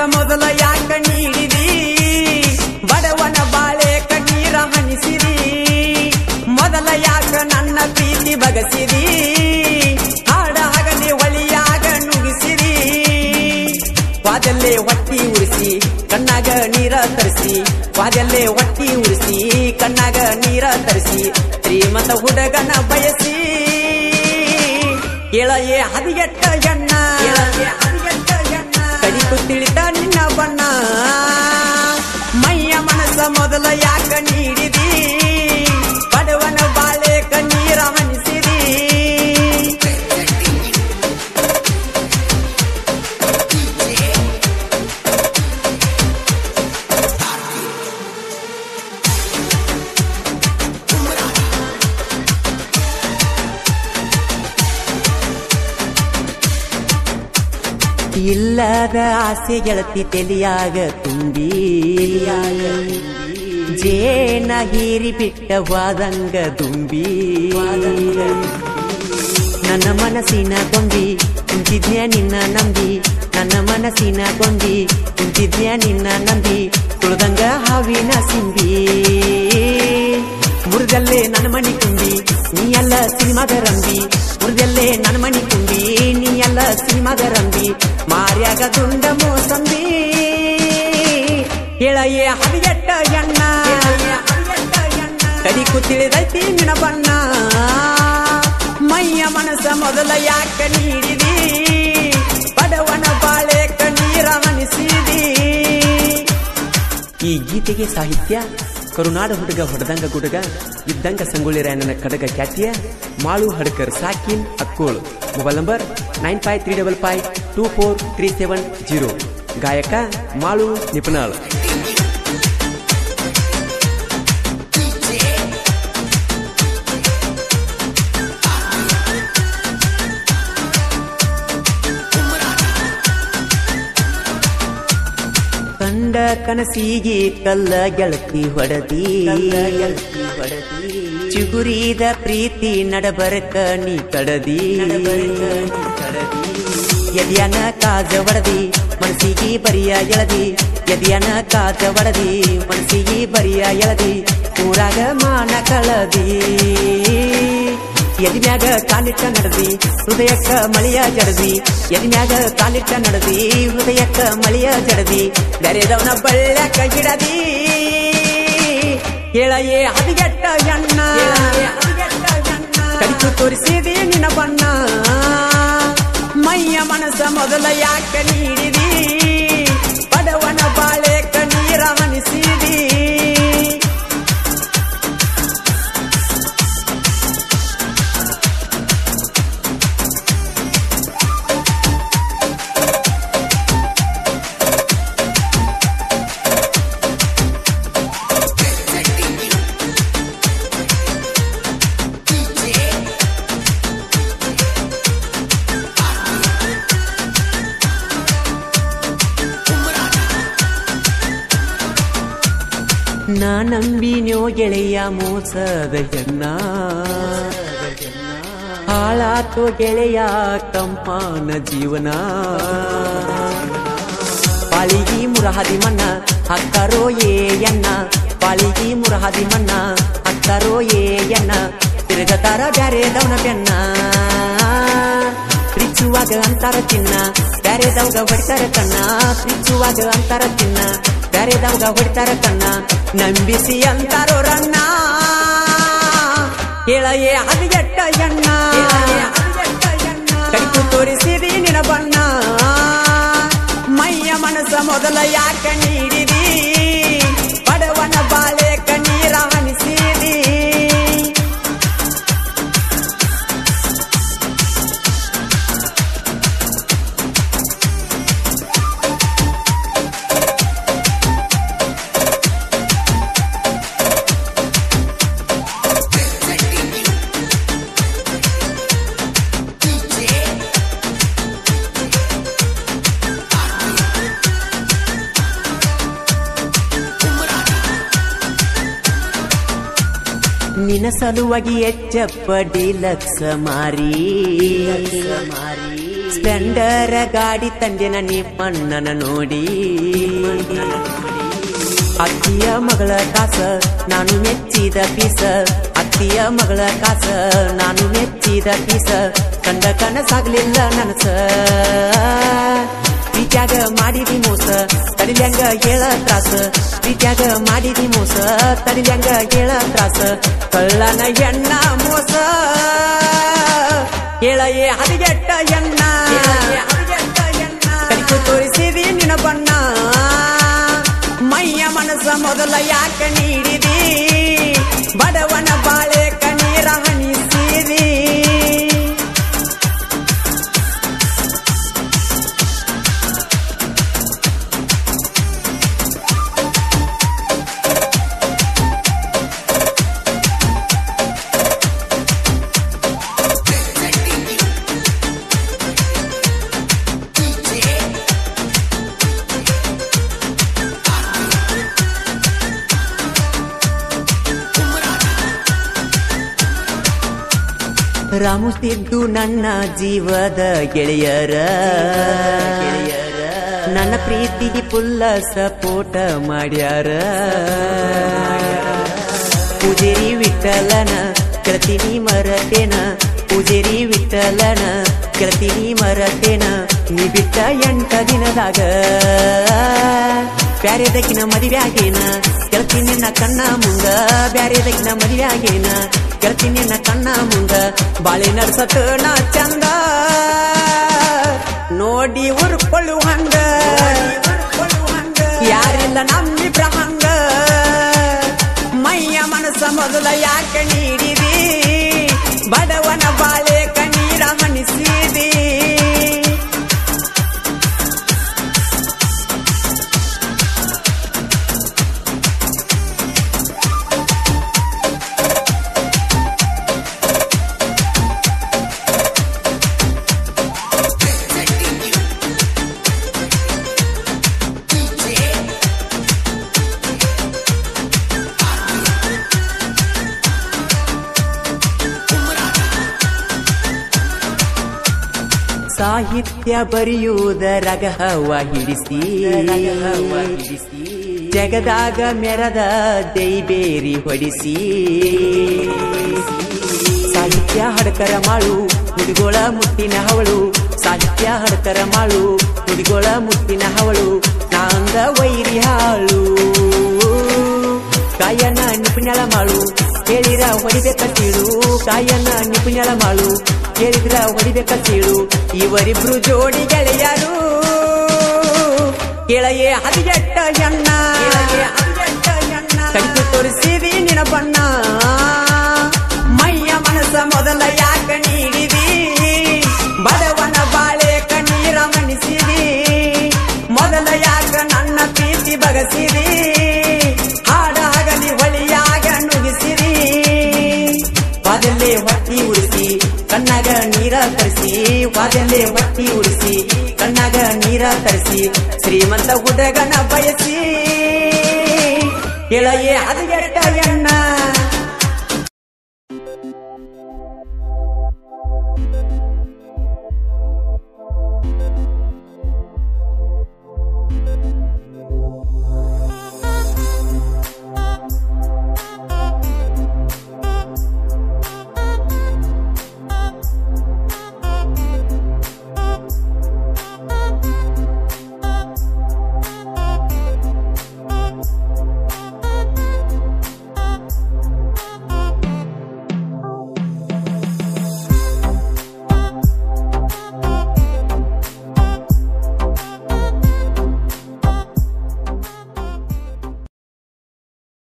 ಮೊದಲ ಯಾಕ ನೀಡಿದಿ ಬಡವನ ಬಾಳೆ ಕಣ್ಣೀರ ಹನಿಸಿರಿ ಮೊದಲ ಯಾಕ ನನ್ನ ಪ್ರೀತಿ ಬಗಸಿರಿ ಹಾಡ ಹಗಲಿ ಒಳಿಯಾಗ ನುಗಿಸಿರಿ ವಾದಲ್ಲೇ ಹೊಟ್ಟಿ ಉರಿಸಿ ಕಣ್ಣಾಗ ನೀರ ತರಿಸಿ ವಾದಲ್ಲೇ ಹೊಟ್ಟಿ ಉರಿಸಿ ಕಣ್ಣಾಗ ನೀರ ತರಿಸಿ ಶ್ರೀಮಂತ ಹುಡುಗನ ಬಯಸಿ ಎಳೆಯೇ ಹದಿಗೆಟ್ಟ ಎಣ್ಣ ಕಡಿಕು ತಿಳಿತ ನಿನ್ನ ಬಣ್ಣ ಮೈಯ ಮನಸ್ಸ ಮೊದಲ ಯಾಕ ನೀಡಿದಿ ಬಡವನ ಬಾಳೆ ಕಣ್ಣೀರ ಹನಿಸಿದಿ ಇಲ್ಲದ ಆಸೆ ಗೆಳತಿ ತೆಲಿಯಾಗ ತುಂಬಿ ಜೇನ ಹೀರಿ ಬಿಟ್ಟ ವಾದಂಗ ದುಂಬಿ ನನ್ನ ಮನಸ್ಸಿನ ಗೊಂಬಿ ಕುಂತಿದ್ಯ ನಿನ್ನ ನಂಬಿ ನನ್ನ ಮನಸ್ಸಿನ ಗೊಂಬಿ ಕುಂತಿದ್ಯ ನಿನ್ನ ನಂಬಿ ತುಳ್ದಂಗ ಹಾವಿನ ಸಿಂಬಿ ಮುರಿದಲ್ಲೇ ನನ್ನ ಮಣಿ ತುಂಬಿ ನೀ ಎಲ್ಲ ಸಿನಿಮಾದ ರಂಬಿ ಮುರಿದಲ್ಲೇ ನನ್ನ ಮಣಿ ತುಂಬಿ ನೀ ಎಲ್ಲ ಸಿನಿಮಾದ ರಂಬಿ ಮಾರ್ಯಾಗ ದುಂಡ ಮೋಸಂಬಿ ಎಳೆಯೇ ಹದಿಗೆಟ್ಟ ಎಣ್ಣ ಕಡಿಕು ತಿಳಿದೈತಿ ನಿನ್ನ ಬಣ್ಣ ಮೈಯ ಮನಸ್ಸ ಮೊದಲ ಯಾಕ ನೀಡಿದಿ ಬಡವನ ಬಾಳೆ ಕಣ್ಣೀರ ಹನಿಸಿದಿ ಈ ಗೀತೆಗೆ ಸಾಹಿತ್ಯ ಕರುನಾಡ ಹುಡುಗ ಹೊಡೆದಂಗ ಗುಡುಗ ಇದ್ದಂಗ ಸಂಗೊಳ್ಳಿ ರಾಯಣ್ಣನ ಕಡಗ ಖ್ಯಾತಿಯ ಮಾಳು ಹಡ್ಕರ್ ಸಾಕಿನ್ Akkol mobile number nine five three double five two four three seven zero ಗಾಯಕ ಮಾಳು ನಿಪುಣಾಳ್ ಕಂಡ ಕನಸಿಗೆ ಕಲ್ಲ ಗೆಳತಿ ಹೊಡದಿ ಚಿಗುರಿದ ಪ್ರೀತಿ ನಡಬರಕ ನೀ ಕಡದಿ ಎದಿಯನ ಕಾಜ ಒಡದಿ ಮನಸ್ಸಿಗೆ ಬರಿಯ ಎಳದಿ ಎದಿಯನ ಕಾಜ ಒಡದಿ ಮನಸ್ಸಿಗೆ ಬರಿಯ ಎಳದಿ ಊರಾಗ ಮಾನ ಕಳದಿ ಎದಿಮ್ಯಾಗ ಕಾಲಿಟ್ಟ ನಡೆದಿ ಹೃದಯಕ್ಕ ಮಳೆಯ ಜಡದಿ ಎದಿಮ್ಯಾಗ ಕಾಲಿಟ್ಟ ನಡೆದಿ ಹೃದಯಕ್ಕ ಮಳೆಯ ಜಡದಿ ಬೆರೆದವನ ಬಳ್ಳಕ ಗಿಡದಿ ಎಳೆಯೇ ಹದಿಗೆಟ್ಟ ಎಣ್ಣ ಕಡಿತು ತೋರಿಸಿದಿ ನಿನ್ನ ಬಣ್ಣ ಮೈಯ ಮನಸ್ಸ ಮೊದಲ ಯಾಕ ನೀಡಿದಿ ಬಡವನ ಬಾಳೆ ಕಣ್ಣೀರ ಹನಿಸಿದಿ ನಾ ನಂಬಿನ್ಯೋ ಗೆಳೆಯ ಮೋಸದ ಹೆಣ್ಣ ಹಾಳಾತೋ ಗೆಳೆಯ ಕಂಪಾನ ಜೀವನ ಪಾಳಿಗಿ ಮುರಹದಿ ಮನ್ನ ಹಕ್ಕರೋ ಏಯನ್ನ ಪಾಳಿಗಿ ಮುರಹದಿ ಮನ್ನ ಹಕ್ಕರೋ ಏಯನ್ನ ತಿರುಗತಾರ ಬ್ಯಾರೆದವನ ಬೆನ್ನ ಪ್ರೀಚುವಾಗ ಅಂತಾರ ಚಿನ್ನ ಬ್ಯಾರೆದವ್ಗ ಹೊಡಿತಾರ ಕಣ್ಣ ಪ್ರೀಚುವಾಗ ಅಂತಾರ ಚಿನ್ನ ಬ್ಯಾರೆದವ್ಗ ಹೊಡಿತಾರ ಕಣ್ಣ ನಂಬಿಸಿ ಅಂತಾರೋ ರಣ್ಣ ಹೇಳಯೇ ಹದಿಗೆಟ್ಟ ಎಣ್ಣ ಕಡಿತು ತೋರಿಸಿದಿ ನಿನ ಬಣ್ಣ ಮೈಯ ಮನಸ್ಸ ಮೊದಲ ಯಾಕ ನೀಡಿದಿ ಬಡವನ ಬಾಳೆ ಕಣ್ಣೀರ ಹನಿಸಿದಿ ನಿನ ಸಲುವಾಗಿ ಎಚ್ಚಪ್ಪ ಡಿಲಕ್ಸ ಮಾರಿ ಮಾರಿ ಸ್ಪ್ಲೆಂಡರ ಗಾಡಿ ತಂದೆನ ನಿಮ್ಮಣ್ಣನ ನೋಡಿ ಅತ್ತಿಯ ಮಗಳ ಕಾಸ ನಾನು ಮೆಚ್ಚಿದ ಪೀಸ ಅತ್ತಿಯ ಮಗಳ ಕಾಸ ನಾನು ಮೆಚ್ಚಿದ ಪೀಸ ಕಂಡ ಕನಸಾಗ್ಲಿಲ್ಲ ನನಸ ಪ್ರೀತ್ಯಾಗ ಮಾಡಿದಿ ಮೋಸ ತಡಿಲ್ಯಾಂಗ ಹೇಳ ತ್ರಾಸ ಪ್ರೀತ್ಯಾಗ ಮಾಡಿದಿ ಮೋಸ ತಡಿಲ್ಯಾಂಗ ಹೇಳ ತ್ರಾಸ ಕಳ್ಳನ ಎಣ್ಣ ಮೋಸ ಹೇಳಯೇ ಹದಿಗೆಟ್ಟ ಎಣ್ಣ ಕಡಿಕು ತೋರಿಸಿದಿ ನಿನ್ನ ಬಣ್ಣ ಮೈಯ ಮನಸ್ಸ ಮೊದಲ ಯಾಕ ನೀಡಿದಿ ಬಡವನ ಬಾಳೆ ಕಣ್ಣೀರ ಹಣಿಸಿದಿ ರಾಮುಸ್ತಿದ್ದು ನನ್ನ ಜೀವದ ಗೆಳೆಯರ ನನ್ನ ಪ್ರೀತಿಗೆ ಪುಲ್ಲ ಸಪೋಟ ಮಾಡ್ಯಾರ ಪೂಜೇರಿ ವಿಠಲನ ಕೆಳತಿನಿ ಮರತೇನ ಪೂಜೇರಿ ವಿಠಲನ ಕೆಳತಿನಿ ಮರತೇನ ನೀ ಬಿಟ್ಟ ಎಂಟ ದಿನದಾಗ ಬ್ಯಾರೆದಕ್ಕಿನ ಮದುವೆಯಾಗೇನ ಕೆಳತಿ ನಿನ್ನ ಕಣ್ಣ ಮುಂದ ಬ್ಯಾರೆದಕ್ಕಿನ ಮದುವೆಯಾಗೇನ ಕೆಳತಿ ನಿನ್ನ ಕಣ್ಣ ಮುಂದ ಬಾಳೆ ನಡ್ಸತ ನಾ ಚಂದ ನೋಡಿ ಉರ್ಕೊಳ್ಳು ಹಂಗ ಯಾರಿಲ್ಲ ನಮ್ಮಿಬ್ರ ಹಂಗ ಮೈಯ ಮನಸ್ಸ ಮೊದಲ ಯಾಕ ನೀಡಿದಿ ಬಡವನ ಬಾಳೆ ಕಣ್ಣೀರ ಹಣಿಸಿದಿ ಸಾಹಿತ್ಯ ಬರೆಯುವುದರಗ ಹವ ಹಿಡಿಸಿ ಜಗದಾಗ ಮೆರದ ದೈಬೇರಿ ಹೊಡಿಸಿ ಸಾಹಿತ್ಯ ಹಡಕರ ಮಾಳು ಹುಡುಗೋಳ ಮುಟ್ಟಿನ ಹವಳು ಸಾಹಿತ್ಯ ಹಡಕರ ಮಾಳು ಹುಡುಗೋಳ ಮುಟ್ಟಿನ ಹವಳು ನಾಂದ ವೈರಿ ಹಾಳು ಕಾಯನ ನಿಪುಣಳ ಮಾಳು ಕೇಳಿರ ಹೊಡಿಬೇಕ ತೀಳು ಕಾಯನ ನಿಪುಣಳ ಮಾಳು ಕೇಳಿದ್ರ ಹೊಡಿಬೇಕ ತೀಳು ಇವರಿಬ್ರು ಜೋಡಿ ಗೆಳೆಯರು ಕೆಳಗೆ ಹದಿಗೆಟ್ಟ ಎಣ್ಣ ಕಡಿತು ತೋರಿಸಿದಿ ನಿನ ಬಣ್ಣ ಮೈಯ ಮನಸ್ಸ ಮೊದಲ ಯಾಕ ನೀಡಿದಿ ಬಡವನ ಬಾಳೆ ಕಣ್ಣೀರ ಮಣಿಸಿದಿ ಮೊದಲ ಯಾಕ ನನ್ನ ಪ್ರೀತಿ ಬಗಸಿದಿ ಹಾಡಾಗಲಿ ಹೊಳಿಯಾಗ ನುಗ್ಗಿಸಿರಿ ವಾದಲ್ಲೇ ಹೊಟ್ಟಿ ಉಳಿಸಿ ಕಣ್ಣಾಗ ನೀರ ತರಿಸಿ ವಾದಲ್ಲೇ ಹೊಟ್ಟಿ ಉಳಿಸಿ ಕಣ್ಣಾಗ ನೀರ ತರಿಸಿ ಶ್ರೀಮಂತ ಹುಡುಗನ ಬಯಸಿ ಕೆಳಗೆ ಹದಿಗೆಟ್ಟ